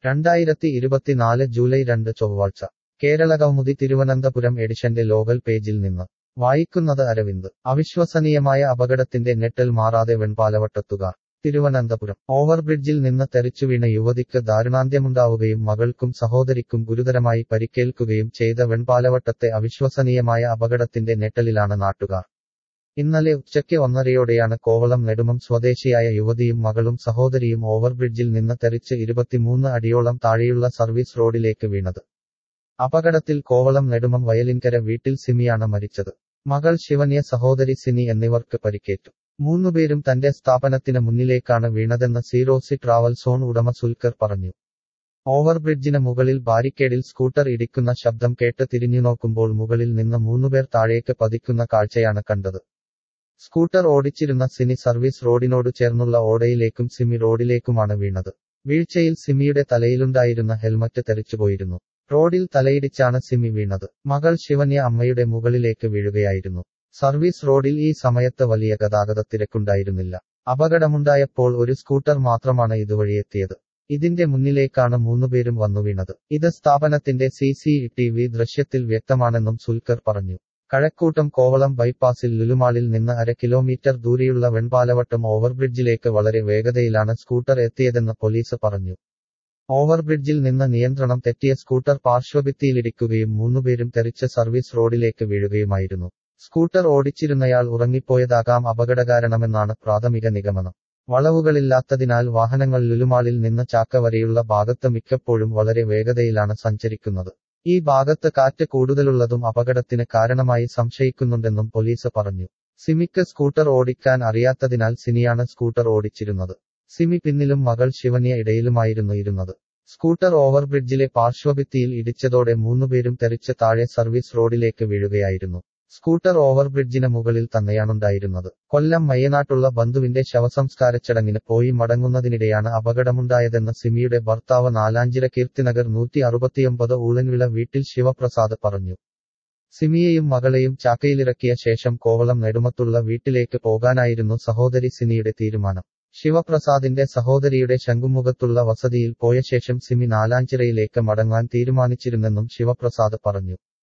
രണ്ടായിരത്തി ഇരുപത്തിനാല് ജൂലൈ രണ്ട് ചൊവ്വാഴ്ച കേരളകൗമുദി തിരുവനന്തപുരം എഡിഷന്റെ ലോകൽ പേജിൽ നിന്ന് വായിക്കുന്നത് അരവിന്ദ് അവിശ്വസനീയമായ അപകടത്തിന്റെ നെട്ടൽ മാറാതെ വെൺപാലവട്ടത്തുകാർ തിരുവനന്തപുരം ഓവർബ്രിഡ്ജിൽ നിന്ന് തെറിച്ചുവീണ യുവതിക്ക് ദാരുണാന്ത്യമുണ്ടാവുകയും മകൾക്കും സഹോദരിക്കും ഗുരുതരമായി പരിക്കേൽക്കുകയും ചെയ്ത വെൺപാലവട്ടത്തെ അവിശ്വസനീയമായ അപകടത്തിന്റെ നെട്ടലിലാണ് നാട്ടുകാർ ഇന്നലെ ഉച്ചയ്ക്ക് ഒന്നരയോടെയാണ് കോവളം നെടുമം സ്വദേശിയായ യുവതിയും മകളും സഹോദരിയും ഓവർബ്രിഡ്ജിൽ നിന്ന് തെറിച്ച് ഇരുപത്തിമൂന്ന് അടിയോളം താഴെയുള്ള സർവീസ് റോഡിലേക്ക് വീണത് അപകടത്തിൽ കോവളം നെടുമം വയലിൻകര വീട്ടിൽ സിമിയാണ് മരിച്ചത് മകൾ ശിവന്യ സഹോദരി സിനി എന്നിവർക്ക് പരിക്കേറ്റു മൂന്നുപേരും തന്റെ സ്ഥാപനത്തിന് മുന്നിലേക്കാണ് വീണതെന്ന് സീറോസി ട്രാവൽ സോൺ ഉടമ സുൽക്കർ പറഞ്ഞു ഓവർബ്രിഡ്ജിന് മുകളിൽ ബാരിക്കേഡിൽ സ്കൂട്ടർ ഇടിക്കുന്ന ശബ്ദം കേട്ട് തിരിഞ്ഞു നോക്കുമ്പോൾ മുകളിൽ നിന്ന് മൂന്നുപേർ താഴേക്ക് പതിക്കുന്ന കാഴ്ചയാണ് കണ്ടത് സ്കൂട്ടർ ഓടിച്ചിരുന്ന സിനി സർവീസ് റോഡിനോട് ചേർന്നുള്ള ഓടയിലേക്കും സിമി റോഡിലേക്കുമാണ് വീണത് വീഴ്ചയിൽ സിമിയുടെ തലയിലുണ്ടായിരുന്ന ഹെൽമറ്റ് തെറിച്ചുപോയിരുന്നു റോഡിൽ തലയിടിച്ചാണ് സിമി വീണത് മകൾ ശിവന്യ അമ്മയുടെ മുകളിലേക്ക് വീഴുകയായിരുന്നു സർവീസ് റോഡിൽ ഈ സമയത്ത് വലിയ ഗതാഗത തിരക്കുണ്ടായിരുന്നില്ല അപകടമുണ്ടായപ്പോൾ ഒരു സ്കൂട്ടർ മാത്രമാണ് ഇതുവഴിയെത്തിയത് ഇതിന്റെ മുന്നിലേക്കാണ് മൂന്നുപേരും വന്നു വീണത് ഇത് സ്ഥാപനത്തിന്റെ സി സി ടി വി ദൃശ്യത്തിൽ വ്യക്തമാണെന്നും സുൽക്കർ പറഞ്ഞു കഴക്കൂട്ടം കോവളം ബൈപ്പാസിൽ ലുലുമാളിൽ നിന്ന് അര കിലോമീറ്റർ ദൂരെയുള്ള വെൺപാലവട്ടം ഓവർബ്രിഡ്ജിലേക്ക് വളരെ വേഗതയിലാണ് സ്കൂട്ടർ എത്തിയതെന്ന് പോലീസ് പറഞ്ഞു ഓവർബ്രിഡ്ജിൽ നിന്ന് നിയന്ത്രണം തെറ്റിയ സ്കൂട്ടർ പാർശ്വഭിത്തിയിലിടിക്കുകയും മൂന്നുപേരും തെറിച്ച് സർവീസ് റോഡിലേക്ക് വീഴുകയുമായിരുന്നു സ്കൂട്ടർ ഓടിച്ചിരുന്നയാൾ ഉറങ്ങിപ്പോയതാകാം അപകടകാരണമെന്നാണ് പ്രാഥമിക നിഗമനം വളവുകളില്ലാത്തതിനാൽ വാഹനങ്ങൾ ലുലുമാളിൽ നിന്ന് ചാക്ക വരെയുള്ള ഭാഗത്ത് മിക്കപ്പോഴും വളരെ വേഗതയിലാണ് സഞ്ചരിക്കുന്നത് ഈ ഭാഗത്ത് കാറ്റ് കൂടുതലുള്ളതും അപകടത്തിന് കാരണമായി സംശയിക്കുന്നുണ്ടെന്നും പോലീസ് പറഞ്ഞു സിമിക്ക് സ്കൂട്ടർ ഓടിക്കാൻ അറിയാത്തതിനാൽ സിനിയാണ് സ്കൂട്ടർ ഓടിച്ചിരുന്നത് സിമി പിന്നിലും മകൾ ശിവന്യ ഇടയിലുമായിരുന്നു ഇരുന്നത് സ്കൂട്ടർ ഓവർബ്രിഡ്ജിലെ പാർശ്വഭിത്തിയിൽ ഇടിച്ചതോടെ മൂന്നുപേരും തെറിച്ച് താഴെ സർവീസ് റോഡിലേക്ക് വീഴുകയായിരുന്നു സ്കൂട്ടർ ഓവർബ്രിഡ്ജിന് മുകളിൽ തന്നെയാണുണ്ടായിരുന്നത് കൊല്ലം മയ്യനാട്ടുള്ള ബന്ധുവിന്റെ ശവസംസ്കാര ചടങ്ങിന് പോയി മടങ്ങുന്നതിനിടെയാണ് അപകടമുണ്ടായതെന്ന് സിമിയുടെ ഭർത്താവ് നാലാഞ്ചിറ കീർത്തിനഗർ നൂറ്റി അറുപത്തിയൊമ്പത് ഊളൻവിള വീട്ടിൽ ശിവപ്രസാദ് പറഞ്ഞു സിമിയെയും മകളെയും ചാക്കയിലിറക്കിയ ശേഷം കോവളം നെടുമത്തുള്ള വീട്ടിലേക്ക് പോകാനായിരുന്നു സഹോദരി സിനിയുടെ തീരുമാനം ശിവപ്രസാദിന്റെ സഹോദരിയുടെ ശംഖുമുഖത്തുള്ള വസതിയിൽ പോയ ശേഷം സിമി നാലാഞ്ചിറയിലേക്ക് മടങ്ങാൻ തീരുമാനിച്ചിരുന്നെന്നും ശിവപ്രസാദ് പറഞ്ഞു